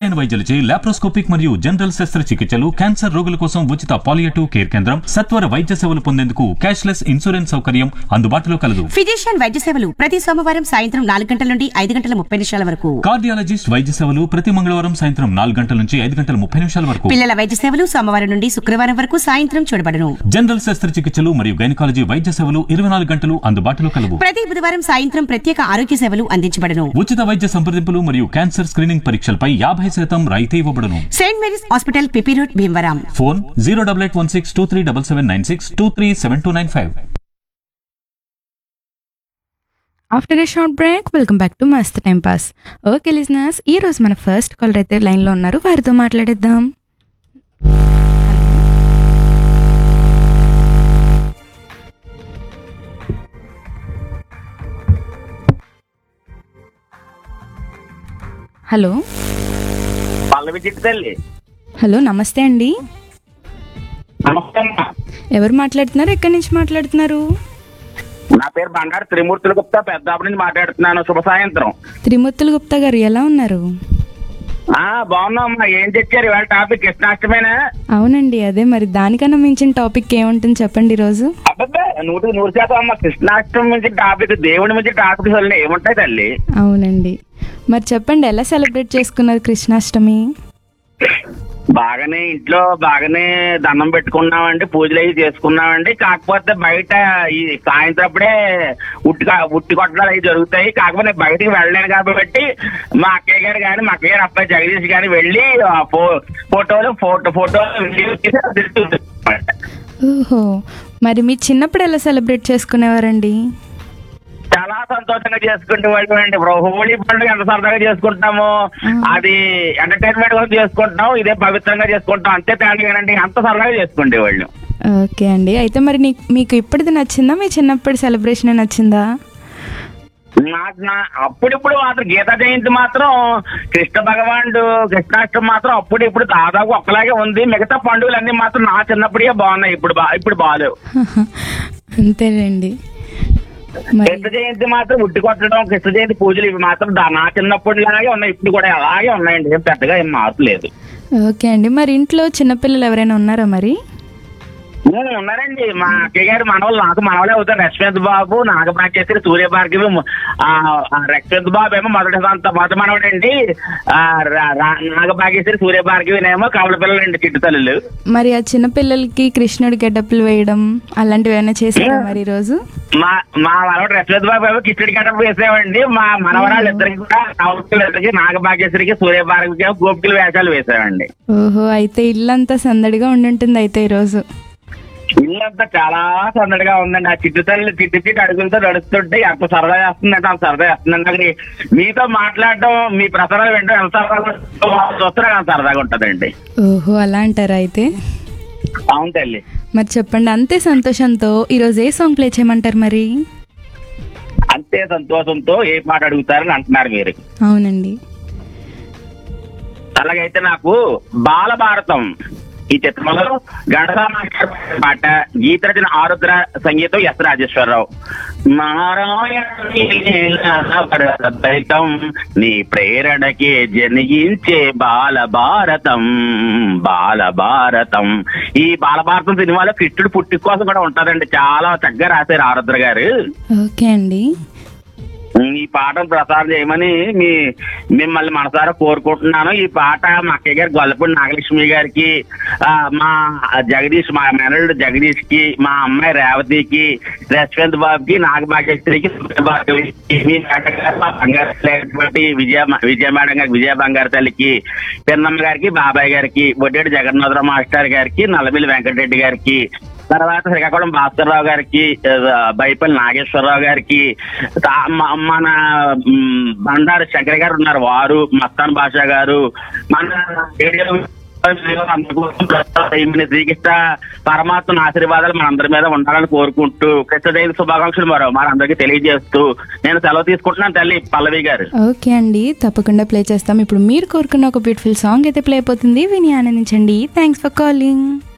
నిపుణులైన వైద్యులచే లాప్రోస్కోపిక్ మరియు జనరల్ శస్త్రచికిత్సలు క్యాన్సర్ రోగుల కోసం ఉచిత పాలియేటివ్ కేర్ కేంద్రం సత్వర వైద్య సేవలు పొందేందుకు క్యాష్లెస్ ఇన్సూరెన్స్ సౌకర్యం అందుబాటులో కలదు ఫిజిషియన్ వైద్య సేవలు ప్రతి సోమవారం సాయంత్రం నాలుగు గంటల నుండి ఐదు గంటల ముప్పై నిమిషాల వరకు కార్డియాలజిస్ట్ వైద్య సేవలు ప్రతి మంగళవారం సాయంత్రం నాలుగు గంటల నుంచి ఐదు గంటల ముప్పై నిమిషాల వరకు పిల్లల వైద్య సేవలు సోమవారం నుండి శుక్రవారం వరకు సాయంత్రం చూడబడను జనరల్ శస్త్రచికిత్సలు మరియు గైనకాలజీ వైద్య సేవలు ఇరవై నాలుగు గంటలు అందుబాటులో కలవు ప్రతి బుధవారం సాయంత్రం ప్రత్యేక ఆరోగ్య సేవలు అందించబడను ఉచిత వైద్య సంప్రదింపులు మరియు క్యాన్సర్ స్క్రీనింగ్ పరీక్షలపై యాభై శాతం రాయితీ ఇవ్వబడును saint Mary's hospital P P road Bhimavaram phone zero double eight one six two three double seven nine six two three seven two nine five after a short break welcome back to Mast time pass okay listeners ఈ రోజు మన first caller అయితే లైన్లో ఉన్నారు వారితో మాట్లాడేద్దాం hello పల్లవి చిట్టు తల్లి హలో నమస్తే అండి నమస్తే అమ్మా. ఎవరు మాట్లాడుతున్నారు ఎక్కడి నుంచి మాట్లాడుతున్నారు నా పేరు బండారు త్రిమూర్తుల గుప్తా పెద్దాపు నుంచి మాట్లాడుతున్నాను శుభ సాయంత్రం త్రిమూర్తులు గుప్తా గారు ఎలా ఉన్నారు ఆ బాగున్నాం అమ్మా ఏం తెచ్చారు ఇవాళ టాపిక్ కృష్ణాష్టమేనా అవునండి అదే మరి దానికన్నా మించిన టాపిక్ ఏముంటుంది చెప్పండి ఈరోజు అబ్బబ్బే నూటికి నూరు శాతం అమ్మ కృష్ణాష్టమి నుంచి టాపిక్ దేవుడి నుంచి టాపిక్ అసలు ఏముంటాయి తల్లి అవునండి మరి చెప్పండి ఎలా సెలబ్రేట్ చేసుకున్నారు కృష్ణాష్టమి బాగానే ఇంట్లో బాగానే దండం పెట్టుకున్నామండి పూజలు అవి చేసుకున్నామండి కాకపోతే బయట ఈ సాయంత్రప్పుడే ఉట్టి కా- ఉట్టి కొట్టడాలు అవి జరుగుతాయి కాకపోతే నేను బయటికి వెళ్ళలేను కాబట్టి మా అక్కయ్య గారు కానీ మా అక్కయ్య గారు అబ్బాయి జగదీష్ గాని వెళ్ళి ఆ ఫో- ఫోటోలు ఫోటో ఫోటోలు వీడియో తీసి అది చూపిస్తారన్నమాట. ఓహో మరి మీ చిన్నప్పుడు ఎలా సెలబ్రేట్ చేసుకునేవారండి చాలా సంతోషంగా చేసుకుంటే వాళ్ళు అండి ఇప్పుడు హోలీ పండుగ ఎంత సరదాగా చేసుకుంటాము అది ఎంటర్టైన్మెంట్ కోసం చేసుకుంటున్నాం ఇదే పవిత్రంగా చేసుకుంటాం అంతే తేడాగానండి అంత సరదాగా చేసుకుంటే వాళ్ళు ఓకే అండి అయితే మరి నీ మీకు ఇప్పటిది నచ్చిందా మీ చిన్నప్పటి సెలబ్రేషన్ నచ్చిందా నాకు నా అప్పుడిప్పుడు మాత్రం గీతా జయంతి మాత్రం కృష్ణ భగవానుడు కృష్ణాష్టమి మాత్రం అప్పుడు ఇప్పుడు దాదాపు ఒక్కలాగే ఉంది మిగతా పండుగలన్నీ మాత్రం నా చిన్నప్పుడే బాగున్నాయి ఇప్పుడు బా ఇప్పుడు బాగాలేవు అంతేనండి మరి కృష్ణ జయంతి మాత్రం ఉట్టి కొట్టడం కృష్ణ జయంతి పూజలు ఇవి మాత్రం దా- నా చిన్నప్పటి లాగే ఉన్నాయి ఇప్పుడు కూడా అలాగే ఉన్నాయండి ఏం పెద్దగా ఏం మార్పు లేదు ఓకే అండి మరి ఇంట్లో చిన్నపిల్లలు ఎవరైనా ఉన్నారా మరి ఉమ్, ఉన్నారండి మా అక్కయ్య గారు మనవాళ్ళు నాకు మనవలే అవుతారు రశ్వంత్ బాబు నాగపాకేశ్వరి సూర్య భార్గవి ఆ ఆ రశ్వంత్ బాబు ఏమో మొదటి సంత మొదటి మనవడండి ఆ రా- రా- నాగపాకేశ్వరి సూర్య భార్గవినేమో కవల పిల్లలండి చిట్టు తల్లులు మరి ఆ చిన్నపిల్లలకి కృష్ణుడి గెటప్లు వేయడం అలాంటివి ఏమైనా చేశారా మరి ఈరోజు మా మా మనవడు రశ్వంత్ బాబు ఏమో కిచ్చడి కట్టపు వేసామండి మా మనవరాలు ఇద్దరికి కూడా కవల ఇద్దరికి నాగపాకేశ్వరికి సూర్య భార్గవికి ఏమో గోపికల వేషాలు వేసామండి ఓహో అయితే ఇల్లంతా సందడిగా ఉండుంటుంది అయితే ఈరోజు ఇల్లంతా చాలా సందడిగా ఉందండి ఆ చిట్టు తల్లి చిట్టు చిట్టు అడుగులతో నడుస్తుంటే ఎంత సరదా చేస్తుందంటే అంత సరదా చేస్తుందండి నాకు నీ- మీతో మాట్లాడడం మీ ప్రసారాలు వింటాం ఎంత సరదాగా ఉంటుందో చూస్తే అంత సరదాగా ఉంటుందండి ఓహో అలా అంటారా అయితే అవును తల్లి మరి చెప్పండి అంతే సంతోషంతో ఈరోజు ఏ సాంగ్ ప్లే చేయమంటారు మరి అంతే సంతోషంతో ఏ పాట అడుగుతారని అంటున్నారు మీరు అవునండి అలాగైతే నాకు బాలభారతం ఈ చిత్రంలో గణదా పాట గీత రచన ఆరుద్ర సంగీతం ఎస్ రాజేశ్వరరావు నారాయణ నీ ప్రేరణకే జనించే బాలభారతం బాలభారతం ఈ బాలభారతం సినిమాలో కృష్ణుడు పుట్టి కోసం కూడా ఉంటదండి చాలా చక్కగా రాశారు ఆరుద్ర గారు ఓకే అండి ఈ పాటను ప్రసారం చేయమని మీ మిమ్మల్ని మనసారా కోరుకుంటున్నాను ఈ పాట మా అక్కయ్య గారి గొల్లపూడి నాగలక్ష్మి గారికి ఆ, మా జగదీష్ మా మేనల్డ్ జగదీష్ కి మా అమ్మాయి రేవతికి యశ్వంత్ బాబుకి నాగభాగ్యశ్రీకి భార్గవికి, మీ మేడం గారు, మా బంగారు తల్లి అయినటువంటి విజయ విజయ మేడం గారికి విజయ బంగారు తల్లికి పిన్నమ్మ గారికి బాబాయ్ గారికి బొడ్డేటి జగన్నాథరావు మాస్టర్ గారికి నల్లమిల్లి వెంకటరెడ్డి గారికి తర్వాత శ్రీకాకుళం భాస్కర్రావు గారికి ఆ, బైపల్లి నాగేశ్వరరావు గారికి తా- మ- మన మ్, బండారు శంకర్ గారు ఉన్నారు వారు మస్తాన్ బాషా గారు మన రేడియో ఈమెని శ్రీకృష్ణ పరమాత్మ ఆశీర్వాదాలు మనందరి మీద ఉండాలని కోరుకుంటూ కృష్ణ జయంతి శుభాకాంక్షలు మరో మనందరికీ తెలియజేస్తూ నేను సెలవు తీసుకుంటున్నాను తల్లి పల్లవి గారు ఓకే అండి తప్పకుండా ప్లే చేస్తాం ఇప్పుడు మీరు కోరుకున్న ఒక బ్యూటిఫుల్ సాంగ్ అయితే ప్లే అయిపోతుంది విని ఆనందించండి థ్యాంక్స్ ఫర్ కాలింగ్